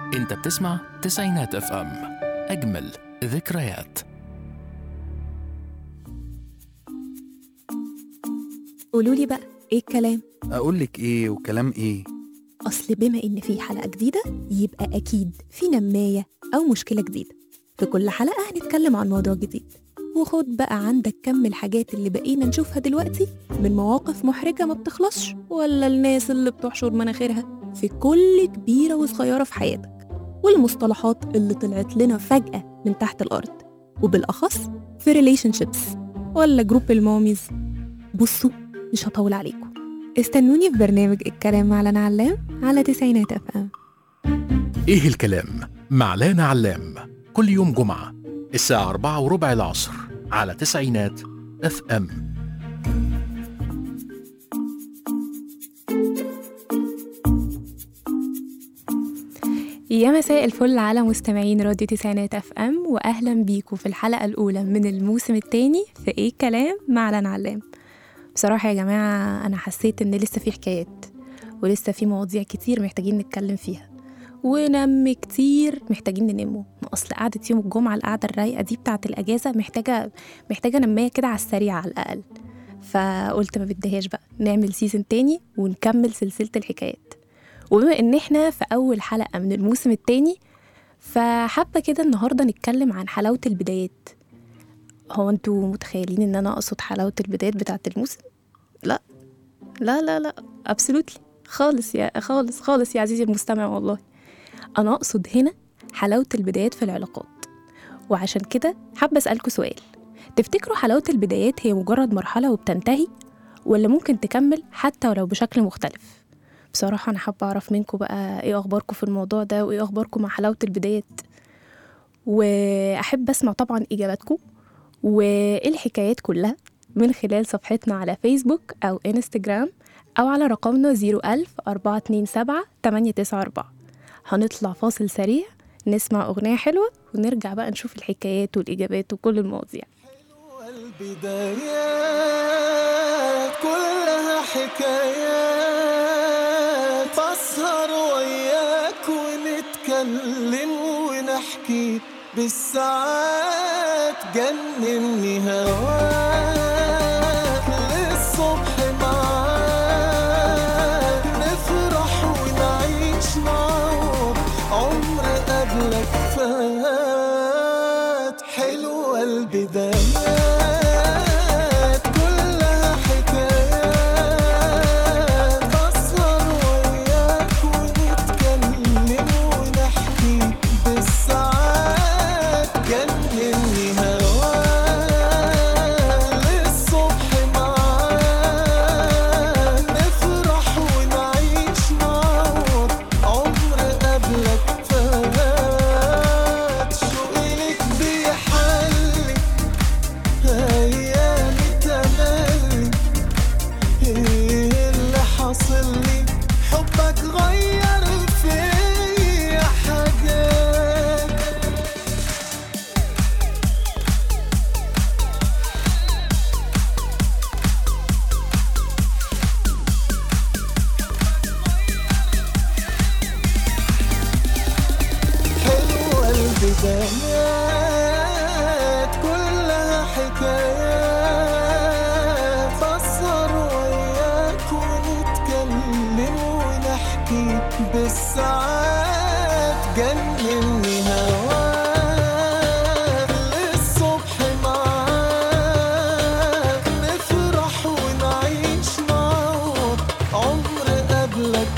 انت بتسمع تسعينات اف ام اجمل ذكريات قولوا لي بقى ايه الكلام اقول لك ايه وكلام ايه اصل بما ان في حلقه جديده يبقى اكيد في نمايه او مشكله جديده في كل حلقه هنتكلم عن موضوع جديد وخد بقى عندك كم الحاجات اللي بقينا نشوفها دلوقتي من مواقف محرجه ما بتخلصش ولا الناس اللي بتحشر مناخيرها في كل كبيره وصغيره في حياتك والمصطلحات اللي طلعت لنا فجاه من تحت الارض وبالاخص في ريليشن شيبس ولا جروب الماميز بصوا مش هطول عليكم استنوني في برنامج الكلام مع لنا علام على تسعينات اف ام ايه الكلام مع لانا علام كل يوم جمعة الساعة أربعة وربع العصر على تسعينات اف ام يا مساء الفل على مستمعين راديو تسعينات اف ام واهلا بيكم في الحلقه الاولى من الموسم الثاني في ايه كلام مع لنا علام بصراحه يا جماعه انا حسيت ان لسه في حكايات ولسه في مواضيع كتير محتاجين نتكلم فيها ونم كتير محتاجين ننمه اصل قعده يوم الجمعه القعده الرايقه دي بتاعه الاجازه محتاجه محتاجه نمايه كده على السريع على الاقل فقلت ما بديهاش بقى نعمل سيزون تاني ونكمل سلسله الحكايات وبما ان احنا في اول حلقه من الموسم التاني فحابه كده النهارده نتكلم عن حلاوه البدايات هو انتوا متخيلين ان انا اقصد حلاوه البدايات بتاعه الموسم لا لا لا لا ابسولوتلي خالص يا خالص خالص يا عزيزي المستمع والله انا اقصد هنا حلاوه البدايات في العلاقات وعشان كده حابه اسالكوا سؤال تفتكروا حلاوه البدايات هي مجرد مرحله وبتنتهي ولا ممكن تكمل حتى ولو بشكل مختلف بصراحة أنا حابة أعرف منكم بقى إيه أخباركم في الموضوع ده وإيه أخباركم مع حلاوة البدايات وأحب أسمع طبعا إجاباتكم وإيه الحكايات كلها من خلال صفحتنا على فيسبوك أو إنستجرام أو على رقمنا 01000 427 894 هنطلع فاصل سريع نسمع أغنية حلوة ونرجع بقى نشوف الحكايات والإجابات وكل المواضيع البدايات كلها حكايات بسهر وياك ونتكلم ونحكي بالساعات جنني هواك للصبح معاك نفرح ونعيش معاك عمر قبلك فات حلوة البدايات كلها حكايات بسهر وياك ونتكلم ونحكي بالساعات جنني هواك للصبح معاك نفرح ونعيش معاك عمر قبلك فات شوقي لك بيحلي ايامي تملي ايه اللي حاصل لي حبك غير فيا حاجات حلوة البدايات كلها حكايات بسهر وياك ونتكلم ونحكي بالساعات جنني هواك للصبح معاك نفرح ونعيش معاك عمر قبلك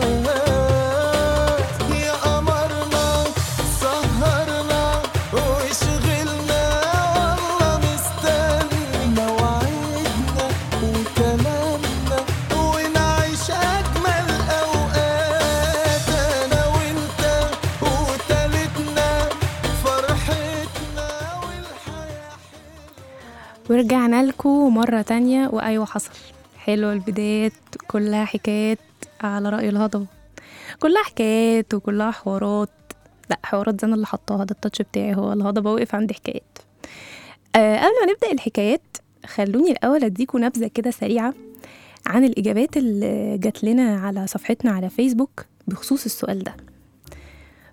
فات يا قمرنا سهرنا وشغلنا والله مستنى مواعيدنا وكلامنا ونعيش أجمل أوقات أنا وأنت وتالتنا فرحتنا والحياة ورجعنا لكم مرة تانية وأيوة حصل حلو البدايات كلها حكايات على رأي الهضبة كلها حكايات وكلها حوارات لا حوارات زي أنا اللي حطاها ده التاتش بتاعي هو الهضبة وقف عند حكايات آه قبل ما نبدأ الحكايات خلوني الأول أديكم نبذة كده سريعة عن الإجابات اللي جات لنا على صفحتنا على فيسبوك بخصوص السؤال ده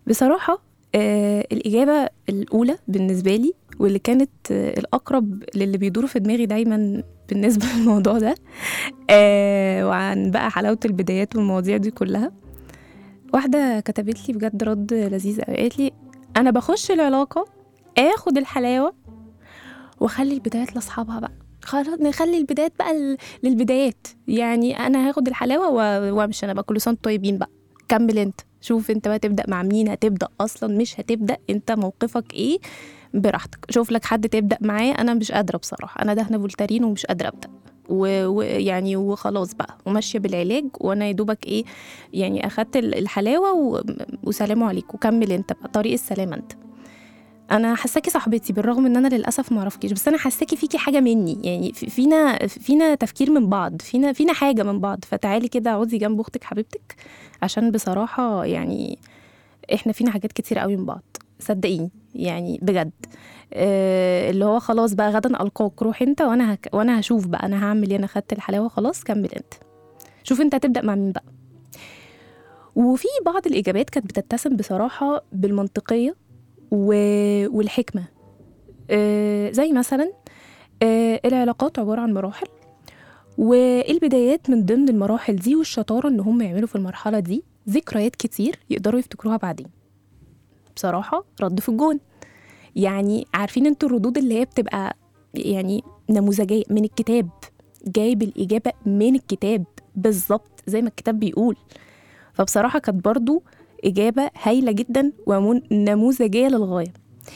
بصراحة آه الإجابة الأولى بالنسبة لي واللي كانت آه الأقرب للي بيدور في دماغي دايما بالنسبة للموضوع ده آه وعن بقى حلاوة البدايات والمواضيع دي كلها واحدة كتبت لي بجد رد لذيذ قوي قالت لي أنا بخش العلاقة آخد الحلاوة وأخلي البدايات لأصحابها بقى خلاص نخلي البدايات بقى ل- للبدايات يعني أنا هاخد الحلاوة و- وأمشي أنا بقى كل سنة وأنتم طيبين بقى كمل أنت شوف أنت بقى تبدأ مع مين هتبدأ أصلا مش هتبدأ أنت موقفك إيه براحتك شوف لك حد تبدأ معاه أنا مش قادرة بصراحة أنا دهنة فولتارين ومش قادرة أبدأ و- ويعني وخلاص بقى وماشيه بالعلاج وانا يا دوبك ايه يعني اخدت ال- الحلاوه و... وسلام عليكم وكمل انت بقى طريق السلامه انت انا حساكي صاحبتي بالرغم ان انا للاسف ما اعرفكيش بس انا حساكي فيكي حاجه مني يعني في- فينا فينا تفكير من بعض فينا فينا حاجه من بعض فتعالي كده اقعدي جنب اختك حبيبتك عشان بصراحه يعني احنا فينا حاجات كتير قوي من بعض صدقيني يعني بجد آه اللي هو خلاص بقى غدا القاك روح انت وانا هك... وانا هشوف بقى انا هعمل ايه انا خدت الحلاوه خلاص كمل انت شوف انت هتبدا مع مين بقى وفي بعض الاجابات كانت بتتسم بصراحه بالمنطقيه و... والحكمه آه زي مثلا آه العلاقات عباره عن مراحل والبدايات من ضمن المراحل دي والشطاره ان هم يعملوا في المرحله دي ذكريات كتير يقدروا يفتكروها بعدين بصراحه رد في الجون يعني عارفين انتوا الردود اللي هي بتبقى يعني نموذجيه من الكتاب جايب الاجابه من الكتاب بالظبط زي ما الكتاب بيقول فبصراحه كانت برضو اجابه هايله جدا ونموذجيه للغايه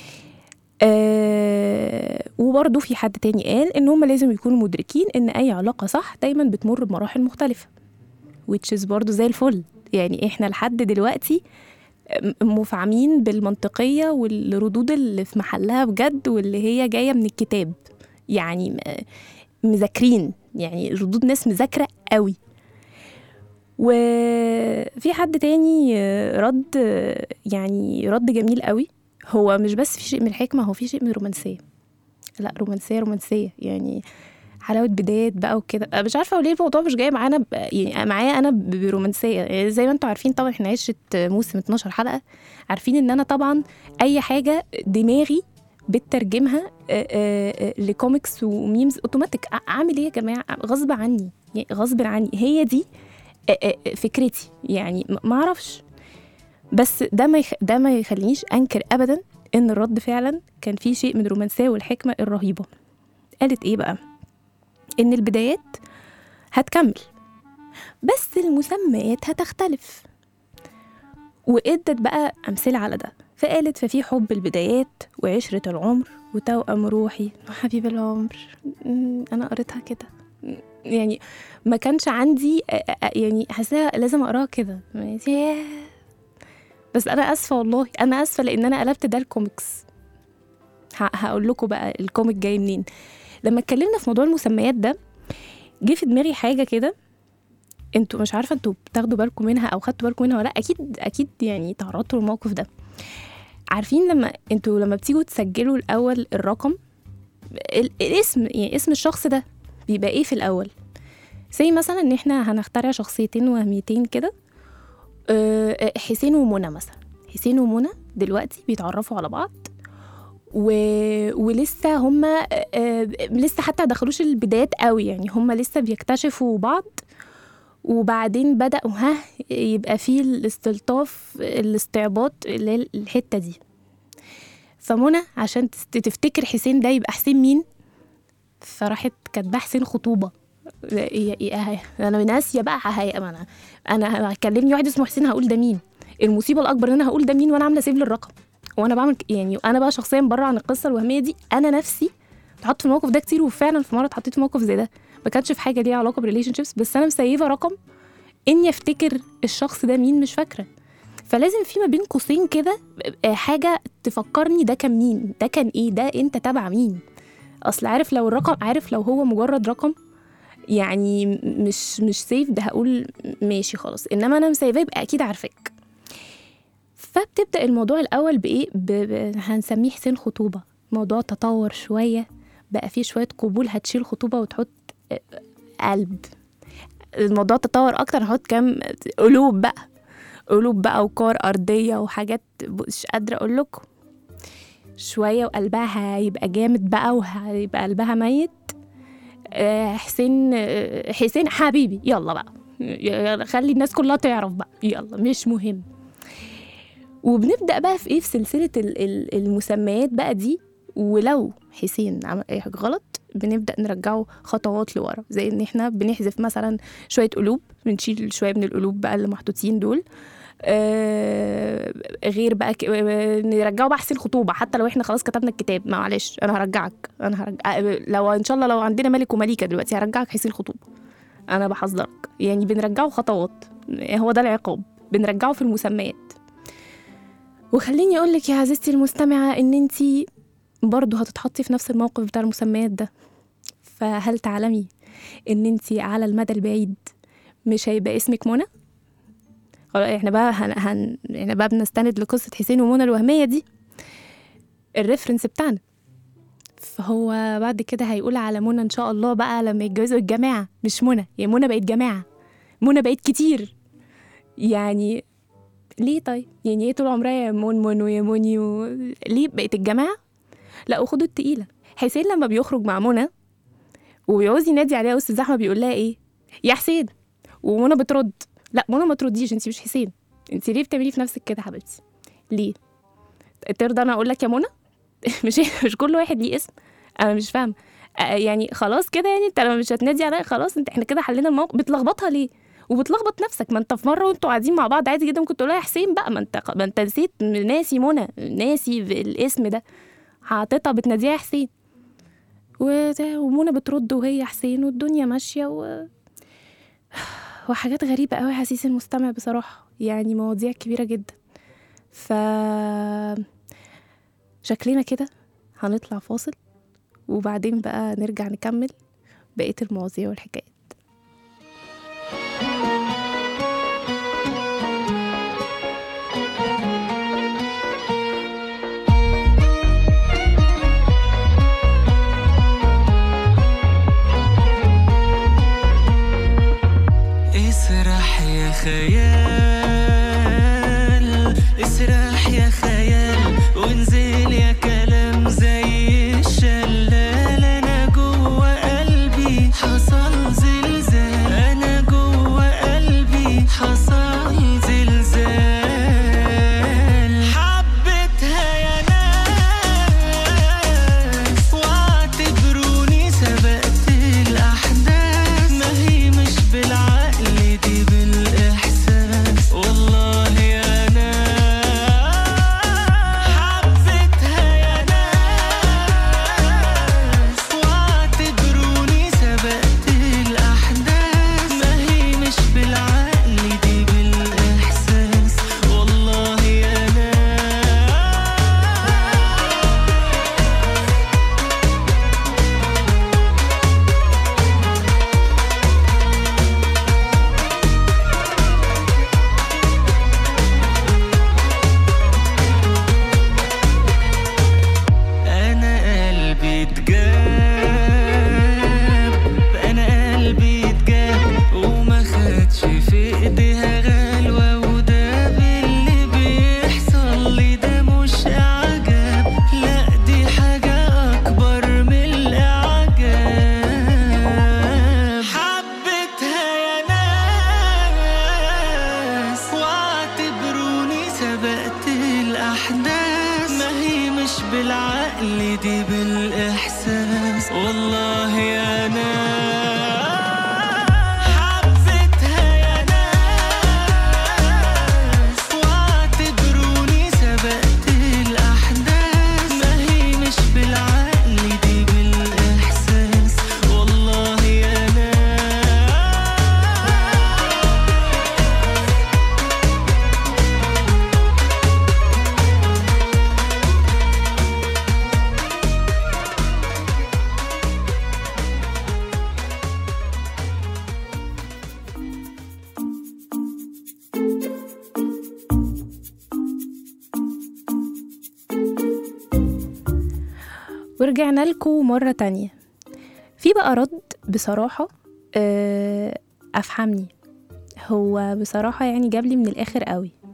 آه وبرضه في حد تاني قال ان هم لازم يكونوا مدركين ان اي علاقه صح دايما بتمر بمراحل مختلفه which is برضه زي الفل يعني احنا لحد دلوقتي م- مفعمين بالمنطقيه والردود اللي في محلها بجد واللي هي جايه من الكتاب يعني م- مذاكرين يعني ردود ناس مذاكره قوي وفي حد تاني آه، رد آه، يعني رد جميل قوي هو مش بس في شيء من الحكمه هو في شيء من الرومانسيه لا رومانسيه رومانسيه يعني حلاوه بدايات بقى وكده أنا مش عارفه هو ليه الموضوع مش جاي معانا ب- يعني معايا انا ب- برومانسيه يعني زي ما انتم عارفين طبعا احنا عشت موسم 12 حلقه عارفين ان انا طبعا اي حاجه دماغي بترجمها آه، آه، آه، لكوميكس وميمز اوتوماتيك أ- اعمل ايه يا جماعه غصب عني يعني غصب عني هي دي آه، آه، فكرتي يعني م- ما اعرفش بس ده ما يخ... ده ما يخلينيش انكر ابدا ان الرد فعلا كان فيه شيء من الرومانسيه والحكمه الرهيبه قالت ايه بقى ان البدايات هتكمل بس المسميات هتختلف وادت بقى امثله على ده فقالت ففي حب البدايات وعشره العمر وتوأم روحي وحبيب العمر أمم، انا قريتها كده أمم، يعني ما كانش عندي آه، آه، يعني حاساها لازم اقراها كده ياه. بس انا اسفه والله انا اسفه لان انا قلبت ده الكوميكس ه- هقول لكم بقى الكوميك جاي منين لما اتكلمنا في موضوع المسميات ده جه في دماغي حاجه كده انتوا مش عارفه انتوا بتاخدوا بالكم منها او خدتوا بالكم منها ولا لأ. اكيد اكيد يعني تعرضتوا للموقف ده عارفين لما انتوا لما بتيجوا تسجلوا الاول الرقم ال- الاسم يعني اسم الشخص ده بيبقى ايه في الاول زي مثلا ان احنا هنخترع شخصيتين وهميتين كده آه، حسين ومنى مثلا حسين ومنى دلوقتي بيتعرفوا على بعض و... ولسه هما آه، لسه حتى دخلوش البدايات قوي يعني هما لسه بيكتشفوا بعض وبعدين بدأوا ها يبقى فيه الاستلطاف الاستعباط اللي هي الحتة دي فمنى عشان تست- تفتكر حسين ده يبقى حسين مين فراحت كاتبه حسين خطوبة لا، يا- يا- انا ناسيه بقى هي انا انا هكلمني واحد اسمه حسين هقول ده مين المصيبه الاكبر ان انا هقول ده مين وانا عامله سيف للرقم وانا بعمل ك- يعني انا بقى شخصيا بره عن القصه الوهميه دي انا نفسي اتحط في الموقف ده كتير وفعلا في مره اتحطيت في موقف زي ده ما كانش في حاجه ليها علاقه بريليشن شيبس بس انا مسيفه رقم اني افتكر الشخص ده مين مش فاكره فلازم في ما بين قوسين كده آه، حاجه تفكرني ده كان مين ده كان ايه ده انت تبع مين اصل عارف لو الرقم عارف لو هو مجرد رقم يعني م- مش مش سيف ده هقول ماشي خلاص انما انا مسيفاه يبقى اكيد عارفاك فبتبدا الموضوع الاول بايه ب... ب... هنسميه حسين خطوبه موضوع تطور شويه بقى فيه شويه قبول هتشيل خطوبه وتحط آه، قلب الموضوع تطور اكتر هحط كام قلوب بقى قلوب بقى وكار أرضية وحاجات مش قادرة أقول لكم شوية وقلبها هيبقى جامد بقى وهيبقى قلبها ميت آه، حسين آه، حسين حبيبي يلا بقى يلا خلي الناس كلها تعرف بقى يلا مش مهم وبنبدأ بقى في ايه في سلسلة ال- ال- المسميات بقى دي ولو حسين عمل اي حاجة غلط بنبدأ نرجعه خطوات لورا زي ان احنا بنحذف مثلا شوية قلوب بنشيل شوية من القلوب بقى اللي محطوطين دول آه غير بقى ك... آه، نرجعه بقى حسين خطوبة حتى لو احنا خلاص كتبنا الكتاب معلش انا هرجعك انا هرجع آه، لو ان شاء الله لو عندنا ملك ومليكة دلوقتي هرجعك حسين خطوبة انا بحذرك يعني بنرجعه خطوات هو ده العقاب بنرجعه في المسميات وخليني اقول لك يا عزيزتي المستمعة ان انتي برضو هتتحطي في نفس الموقف بتاع المسميات ده فهل تعلمي ان انتي على المدى البعيد مش هيبقى اسمك منى خلاص احنا بقى هن... هن... احنا بقى بنستند لقصة حسين ومنى الوهمية دي الريفرنس بتاعنا فهو بعد كده هيقول على منى ان شاء الله بقى لما يتجوزوا الجماعة مش منى يا منى بقت جماعة منى بقت كتير يعني ليه طيب يعني ايه طول عمرها يا منمن ويا مني و... ليه بقت الجماعة لا وخدوا التقيلة حسين لما بيخرج مع منى وبيعوز ينادي عليها وسط الزحمة بيقول لها ايه يا حسين ومنى بترد لا منى ما ترديش انت مش حسين انت ليه بتعملي في نفسك كده يا حبيبتي ليه ترضى انا اقول لك يا منى مش مش كل واحد ليه اسم انا مش فاهمه آه، يعني خلاص كده يعني انت لما مش هتنادي عليا خلاص انت احنا كده حلينا الموقف بتلخبطها ليه وبتلخبط نفسك ما انت في مره وانتوا قاعدين مع بعض عادي جدا ممكن تقول لها يا حسين بقى ما انت ما انت نسيت ناسي منى ناسي الاسم ده حاططها بتناديها يا حسين وده- ومنى بترد وهي حسين والدنيا ماشيه و... وحاجات غريبة قوي حسيس المستمع بصراحة يعني مواضيع كبيرة جدا ف شكلنا كده هنطلع فاصل وبعدين بقى نرجع نكمل بقية المواضيع والحكايات اسرح يا خيال اسرح يا خيال وانزل يا كلام زي الشلال انا جوه قلبي حصل زلزال انا جوه قلبي حصل زلزال حبيتها يا ناس واعتبروني سبقت الاحداث ما هي مش بالعقل دي بالاحساس والله يا ناس حبيتها يا ناس واعتبروني سبقت الاحداث ما هي مش بالعقل دي بالاحساس والله يا ناس انا قلبي اتجاب انا قلبي اتجاب وما خدش في ايديها غلوة وده باللي بيحصل لي ده مش اعجاب لا دي حاجة اكبر من الاعجاب حبيتها يا ناس واعتبروني سبقت الاحداث ما هي مش بالعقل دي بالاحساس والله يا ناس حبيتها يا ناس واعتبروني سبقت الاحداث ما هي مش بالعقل دي بالاحساس والله يا ناس ورجعنا لكم مرة تانية في بقى رد بصراحة آه، أفهمني هو بصراحة يعني جاب لي من الآخر قوي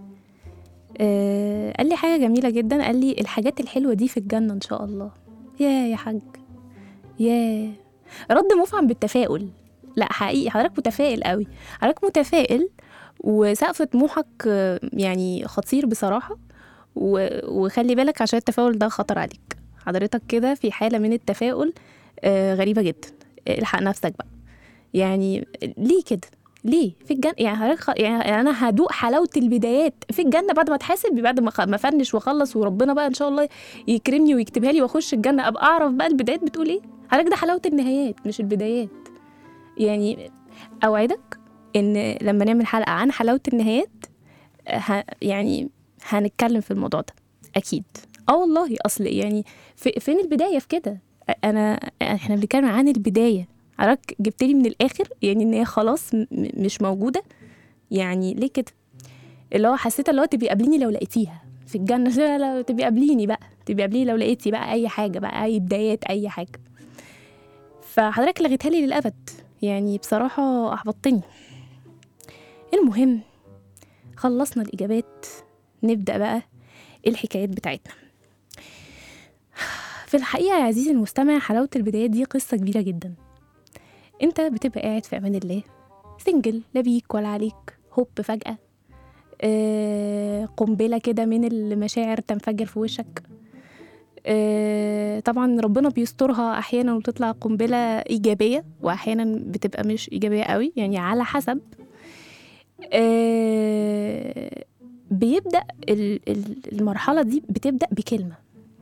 آه قال لي حاجة جميلة جدا قال لي الحاجات الحلوة دي في الجنة إن شاء الله يا يا حاج يا رد مفعم بالتفاؤل لا حقيقي حضرتك متفائل قوي حضرتك متفائل وسقف طموحك آه، يعني خطير بصراحة و- وخلي بالك عشان التفاؤل ده خطر عليك حضرتك كده في حالة من التفاؤل آه، غريبة جدا الحق نفسك بقى يعني ليه كده ليه في الجنة يعني حضرتك خ... يعني انا هدوق حلاوة البدايات في الجنة بعد ما اتحاسب بعد ما خ... ما افنش واخلص وربنا بقى ان شاء الله يكرمني ويكتبها لي واخش الجنة ابقى اعرف بقى البدايات بتقول ايه حضرتك ده حلاوة النهايات مش البدايات يعني اوعدك ان لما نعمل حلقة عن حلاوة النهايات ه... يعني هنتكلم في الموضوع ده اكيد اه والله اصل يعني في... فين البداية في كده انا احنا بنتكلم عن البداية حضرتك جبت لي من الاخر يعني ان هي خلاص م... م- مش موجودة يعني ليه كده اللي هو حسيت اللي هو تبقي قابليني لو لقيتيها في الجنة لا لا تبقي قابليني بقى تبقي قابليني لو لقيتي بقى اي حاجة بقى اي بدايات اي حاجة فحضرتك لغيتها لي للأبد يعني بصراحة أحبطتني المهم خلصنا الإجابات نبدأ بقى الحكايات بتاعتنا في الحقيقة يا عزيزي المستمع حلاوة البدايات دي قصة كبيرة جدا انت بتبقى قاعد في أمان الله سنجل لا بيك ولا عليك هوب فجأة آه قنبلة كده من المشاعر تنفجر في وشك آه، طبعا ربنا بيسترها احيانا وتطلع قنبله ايجابيه واحيانا بتبقى مش ايجابيه قوي يعني على حسب آه، بيبدا ال- ال- المرحله دي بتبدا بكلمه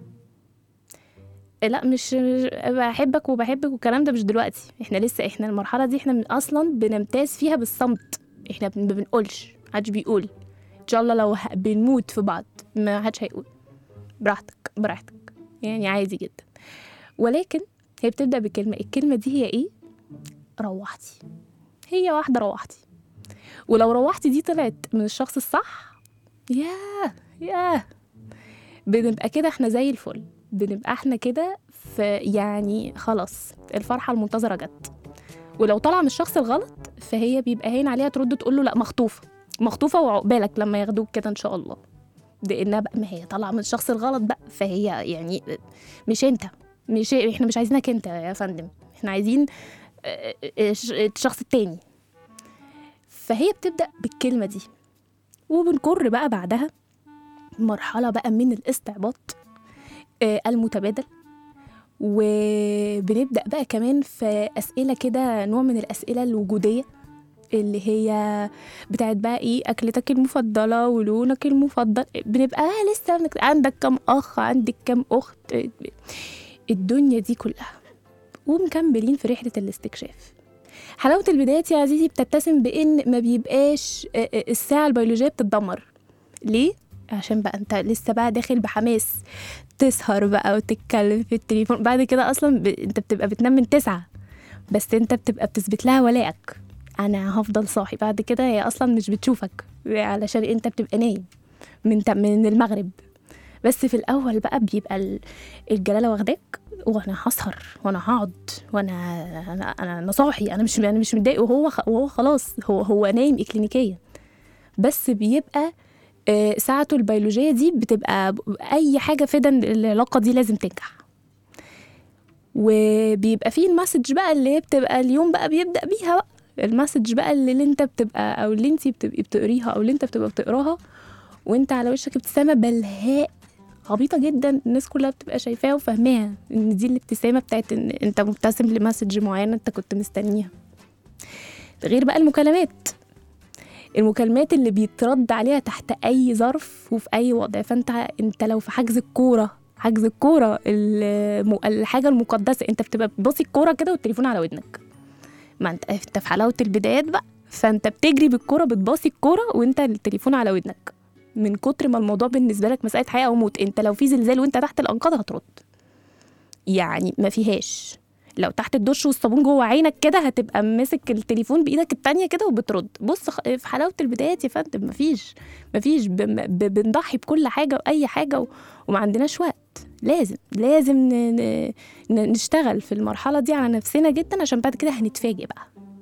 لا مش مش- بحبك وبحبك والكلام ده مش دلوقتي احنا لسه احنا المرحله دي احنا من اصلا بنمتاز فيها بالصمت احنا ما بنقولش محدش بيقول ان شاء الله لو ه- بنموت في بعض ما حدش هيقول براحتك براحتك يعني عادي جدا ولكن هي بتبدأ بكلمة الكلمة دي هي ايه؟ روحتي هي واحدة روحتي ولو روحتي دي طلعت من الشخص الصح ياه ياه بنبقى كده احنا زي الفل بنبقى احنا كده في يعني خلاص الفرحة المنتظرة جت ولو طالعة من الشخص الغلط فهي بيبقى هين عليها ترد تقول له لا مخطوفة مخطوفة وعقبالك لما ياخدوك كده ان شاء الله لانها بقى ما هي طالعه من الشخص الغلط بقى فهي يعني مش انت مش احنا مش عايزينك انت يا فندم احنا عايزين آه، آه، الش- الشخص التاني فهي بتبدا بالكلمه دي وبنكر بقى بعدها مرحله بقى من الاستعباط آه، المتبادل وبنبدا بقى كمان في اسئله كده نوع من الاسئله الوجوديه اللي هي بتاعت بقى ايه اكلتك المفضله ولونك المفضل بنبقى آه لسه بنك- عندك كم اخ عندك كم اخت الدنيا دي كلها ومكملين في رحله الاستكشاف حلاوه البدايات يا عزيزي بتتسم بان ما بيبقاش آه، آه، الساعه البيولوجيه بتتدمر ليه عشان بقى انت لسه بقى داخل بحماس تسهر بقى وتتكلم في التليفون بعد كده اصلا ب... انت بتبقى بتنام من تسعة بس انت بتبقى بتثبت لها ولائك انا هفضل صاحي بعد كده هي اصلا مش بتشوفك علشان انت بتبقى نايم من ت- من المغرب بس في الاول بقى بيبقى ال- الجلاله واخداك وانا هسهر وانا هقعد وانا انا انا, أنا صاحي انا مش انا مش متضايق وهو خ- وهو خلاص هو هو نايم اكلينيكيا بس بيبقى آه، ساعته البيولوجيه دي بتبقى ب- اي حاجه فدا العلاقه دي لازم تنجح وبيبقى فيه المسج بقى اللي هي بتبقى اليوم بقى بيبدا بيها بقى المسج بقى اللي, اللي انت بتبقى او اللي انت بتبقي بتقريها او اللي انت بتبقى بتقراها وانت على وشك ابتسامه بلهاء عبيطه جدا الناس كلها بتبقى شايفاها وفاهماها ان دي الابتسامه بتاعت ان انت مبتسم لمسج معينه انت كنت مستنيها غير بقى المكالمات المكالمات اللي بيترد عليها تحت اي ظرف وفي اي وضع فانت انت لو في حجز الكوره حجز الكوره الم- الحاجه المقدسه انت بتبقى بتبصي الكوره كده والتليفون على ودنك ما انت انت في حلاوه البدايات بقى فانت بتجري بالكوره بتباصي الكوره وانت التليفون على ودنك من كتر ما الموضوع بالنسبه لك مساله حياه او موت انت لو في زلزال وانت تحت الانقاض هترد يعني ما فيهاش لو تحت الدش والصابون جوه عينك كده هتبقى ماسك التليفون بايدك التانية كده وبترد بص خ- في حلاوه البدايات يا فندم مفيش مفيش ب- ب- بنضحي بكل حاجه واي حاجه و... وما عندناش وقت لازم لازم ن... ن... ن- نشتغل في المرحله دي على نفسنا جدا عشان بعد كده هنتفاجئ بقى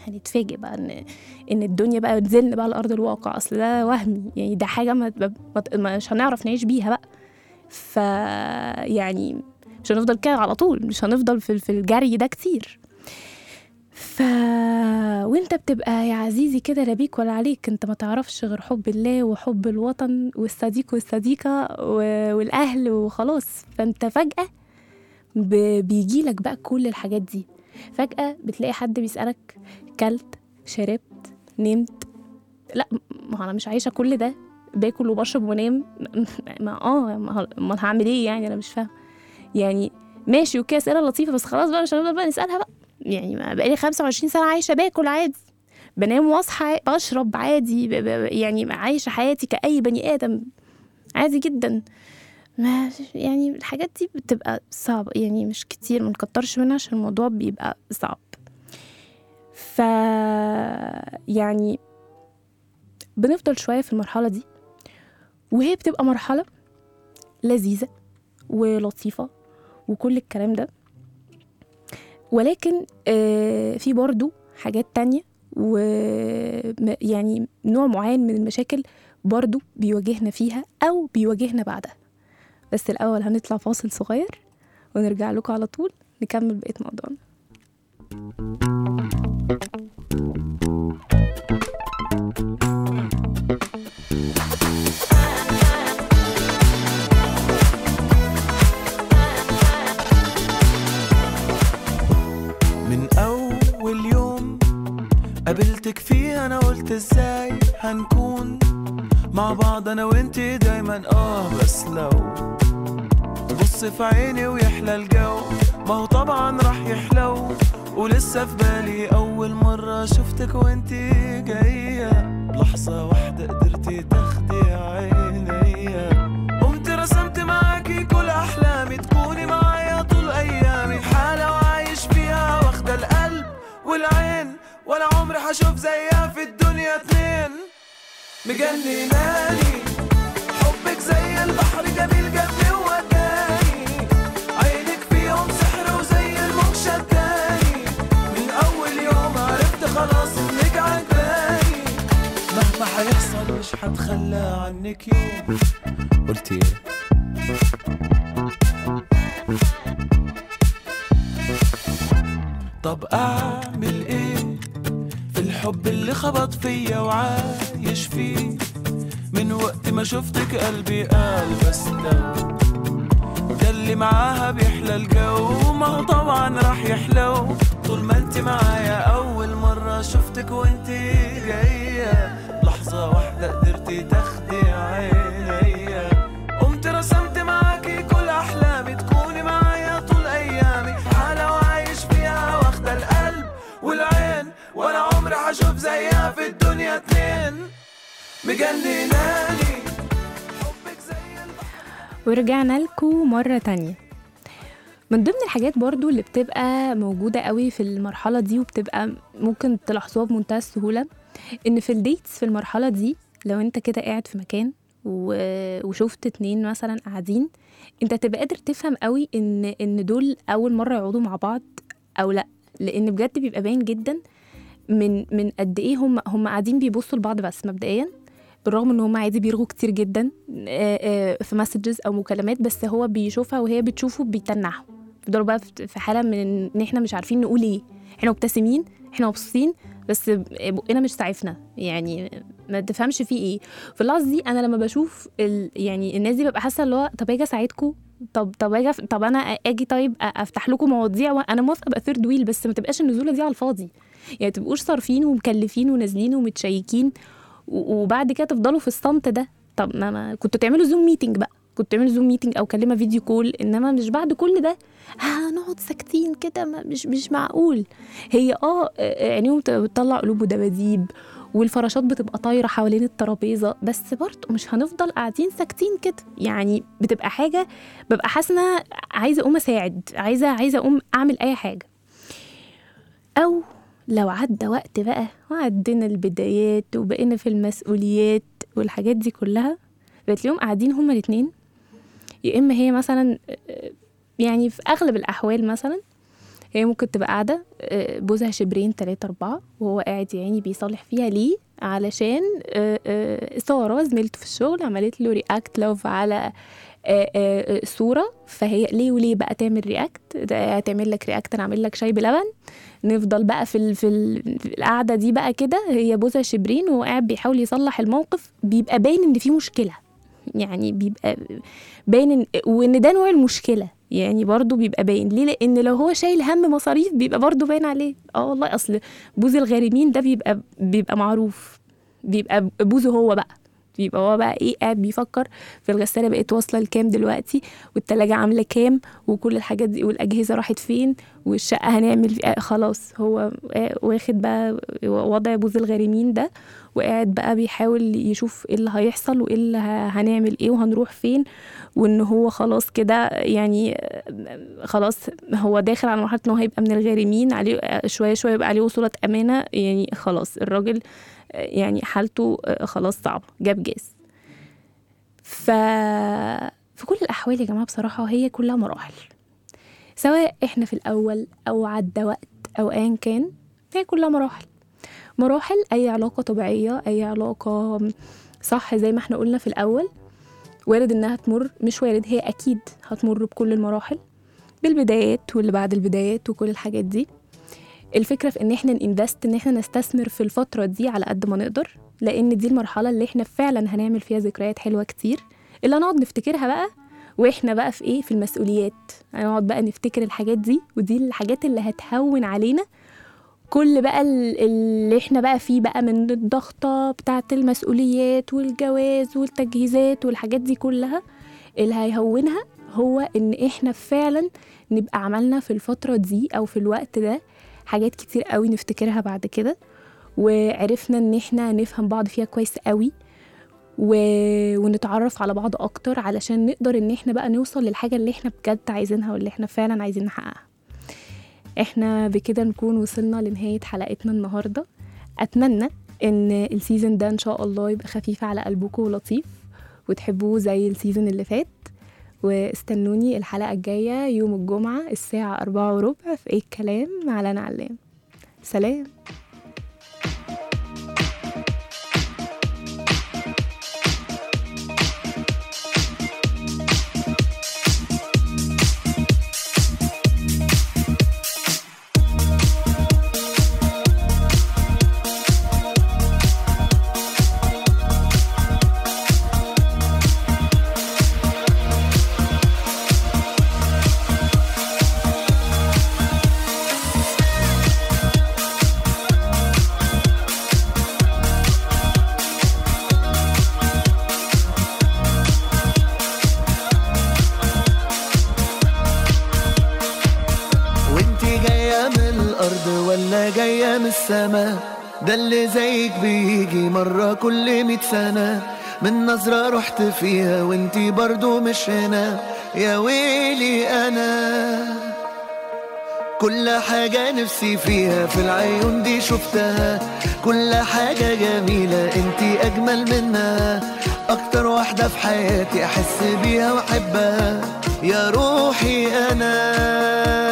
هنتفاجئ بقى ان ان الدنيا بقى نزلنا بقى لارض الواقع اصل ده وهمي يعني ده حاجه ما ما- مش هنعرف نعيش بيها بقى ف يعني مش هنفضل كده على طول مش هنفضل في في الجري ده كتير ف وانت بتبقى يا عزيزي كده لا بيك ولا عليك انت ما تعرفش غير حب الله وحب الوطن والصديق والصديقة و- والاهل وخلاص فانت فجأة ب- بيجيلك بقى كل الحاجات دي فجأة بتلاقي حد بيسألك كلت شربت نمت لا ما هو انا مش عايشة كل ده باكل وبشرب وانام ما اه ما هو- امال هعمل ايه يعني انا مش فاهمة يعني ماشي اوكي اسئله لطيفه بس خلاص بقى مش هنفضل بقى نسالها بقى يعني ما بقالي 25 سنه عايشه باكل عادي بنام واصحى بشرب عادي ب- ب- يعني عايشه حياتي كاي بني ادم عادي جدا ما يعني الحاجات دي بتبقى صعبة يعني مش كتير ما نكترش منها عشان الموضوع بيبقى صعب ف يعني بنفضل شوية في المرحلة دي وهي بتبقى مرحلة لذيذة ولطيفة وكل الكلام ده ولكن آه، في برضو حاجات تانية ويعني نوع معين من المشاكل برضو بيواجهنا فيها أو بيواجهنا بعدها بس الأول هنطلع فاصل صغير ونرجع لكم على طول نكمل بقية موضوعنا من أول يوم قابلتك فيه أنا قلت إزاي هنكون مع بعض أنا وإنتي دايما آه بس لو تبص في عيني ويحلى الجو ما هو طبعا راح يحلو ولسه في بالي أول مرة شفتك وإنتي جاية لحظة واحدة قدرتي تاخدي عينيا قمت رسمت معاكي كل أحلامي تكوني معايا طول أيامي حالة وعايش فيها واخدة القلب والعين ولا عمري هشوف زيها في الدنيا اتنين مجنناني حبك زي البحر جميل جنبي ووداني عينك فيهم سحر وزي الموج شداني من أول يوم عرفت خلاص إنك عجباني مهما هيحصل مش هتخلى عنك يوم قلت ايه طب اعمل ايه في الحب اللي خبط فيا وعايش فيه من وقت ما شفتك قلبي قال بس لو ده اللي معاها بيحلى الجو ما هو طبعا راح يحلو طول ما انت معايا اول مرة شفتك وانت جاية لحظة واحدة قدرتي تاخدي عينيا قمت رسمت معاكي كل احلامي تكوني معايا طول ايامي حالة وعايش فيها واخدة القلب والعين ولا عمري هشوف زيها في الدنيا اتنين مجنناني حبك زي البحر ورجعنا لكم مرة تانية من ضمن الحاجات برضو اللي بتبقى موجودة قوي في المرحلة دي وبتبقى ممكن تلاحظوها بمنتهى السهولة إن في الديتس في المرحلة دي لو أنت كده قاعد في مكان و- وشفت اتنين مثلا قاعدين انت تبقى قادر تفهم قوي ان ان دول اول مره يقعدوا مع بعض او لا لان بجد بيبقى باين جدا من من قد ايه هم هم قاعدين بيبصوا لبعض بس مبدئيا بالرغم ان هم عادي بيرغوا كتير جدا آه، آه، في مسجز او مكالمات بس هو بيشوفها وهي بتشوفه بيتنحوا بيفضلوا بقى في- في حاله من ان احنا مش عارفين نقول ايه احنا مبتسمين احنا مبسوطين بس بقنا مش سعفنا يعني ما تفهمش فيه ايه في اللحظه دي انا لما بشوف ال... يعني الناس دي ببقى حاسه اللي هو طب اجي اساعدكم طب طب اجي أف- طب انا اجي طيب أ- افتح لكم مواضيع وانا موافقه ابقى ثيرد ويل بس ما تبقاش النزوله دي على الفاضي يعني تبقوش صارفين ومكلفين ونازلين ومتشيكين و- وبعد كده تفضلوا في الصمت ده طب ما, ما كنتوا تعملوا زوم ميتنج بقى كنتوا تعملوا زوم ميتنج او كلمه فيديو كول انما مش بعد كل ده هنقعد ساكتين كده ما- مش مش معقول هي اه آه، عينيهم بتبقى بتطلع قلوب ودباديب والفراشات بتبقى طايره حوالين الترابيزه بس برضه مش هنفضل قاعدين ساكتين كده يعني بتبقى حاجه ببقى حاسه إن أنا عايزه اقوم اساعد عايزه عايزه اقوم اعمل اي حاجه او لو عدى وقت بقى وعدينا البدايات وبقينا في المسؤوليات والحاجات دي كلها بتلاقيهم قاعدين هما الاتنين يا اما هي مثلا آه، يعني في اغلب الاحوال مثلا هي ممكن تبقى قاعدة آه، بوزها شبرين تلاتة أربعة وهو قاعد يعني بيصلح فيها ليه علشان آه، آه، سارة زميلته في الشغل عملت له رياكت لوف على آه، آه، آه، صورة فهي ليه وليه بقى تعمل رياكت ده هتعمل لك رياكت انا اعمل لك شاي بلبن نفضل بقى في ال... في, ال... في القعده دي بقى كده هي بوزة شبرين وهو قاعد بيحاول يصلح الموقف بيبقى باين ان في مشكله يعني بيبقى باين إن... وان ده نوع المشكله يعني برضه بيبقى باين ليه لان لو هو شايل هم مصاريف بيبقى برضه باين عليه اه والله اصل بوز الغارمين ده بيبقى بيبقى معروف بيبقى بوزه هو بقى بيبقى هو بقى ايه قاعد بيفكر في الغساله بقت واصله لكام دلوقتي والتلاجة عامله كام وكل الحاجات دي والاجهزه راحت فين والشقه هنعمل في آه خلاص هو آه واخد بقى وضع بوز الغارمين ده وقاعد بقى بيحاول يشوف ايه اللي هيحصل وايه اللي ه- هنعمل ايه وهنروح فين وان هو خلاص كده يعني آه، خلاص هو داخل على مرحله ان هو هيبقى من الغارمين عليه آه، شويه شويه يبقى عليه وصولة امانه يعني خلاص الراجل آه، يعني حالته آه، خلاص صعبه جاب جاز ف في كل الاحوال يا جماعه بصراحه هي كلها مراحل سواء احنا في الاول او عدى وقت او ايا كان هي كلها مراحل مراحل اي علاقه طبيعيه اي علاقه صح زي ما احنا قلنا في الاول وارد انها تمر مش وارد هي اكيد هتمر بكل المراحل بالبدايات واللي بعد البدايات وكل الحاجات دي الفكره في ان احنا ننفست ان احنا نستثمر في الفتره دي على قد ما نقدر لان دي المرحله اللي احنا فعلا هنعمل فيها ذكريات حلوه كتير اللي هنقعد نفتكرها بقى واحنا بقى في ايه في المسؤوليات هنقعد بقى نفتكر الحاجات دي ودي الحاجات اللي هتهون علينا كل بقى ال- اللي احنا بقى فيه بقى من الضغطة بتاعة المسؤوليات والجواز والتجهيزات والحاجات دي كلها اللي هيهونها هو ان احنا فعلا نبقى عملنا في الفترة دي او في الوقت ده حاجات كتير قوي نفتكرها بعد كده وعرفنا ان احنا نفهم بعض فيها كويس قوي و... ونتعرف على بعض اكتر علشان نقدر ان احنا بقى نوصل للحاجة اللي احنا بجد عايزينها واللي احنا فعلا عايزين نحققها احنا بكده نكون وصلنا لنهاية حلقتنا النهاردة أتمنى إن السيزون ده إن شاء الله يبقى خفيف على قلبكم ولطيف وتحبوه زي السيزون اللي فات واستنوني الحلقة الجاية يوم الجمعة الساعة أربعة وربع في إيه الكلام مع لنا علام سلام وانتي جاية من الأرض ولا جاية من السما ده اللي زيك بيجي مرة كل مية سنة من نظرة رحت فيها وانتي برضو مش هنا يا ويلي أنا كل حاجة نفسي فيها في العيون دي شفتها كل حاجة جميلة انتي أجمل منها أكتر واحدة في حياتي أحس بيها وأحبها يا روحي أنا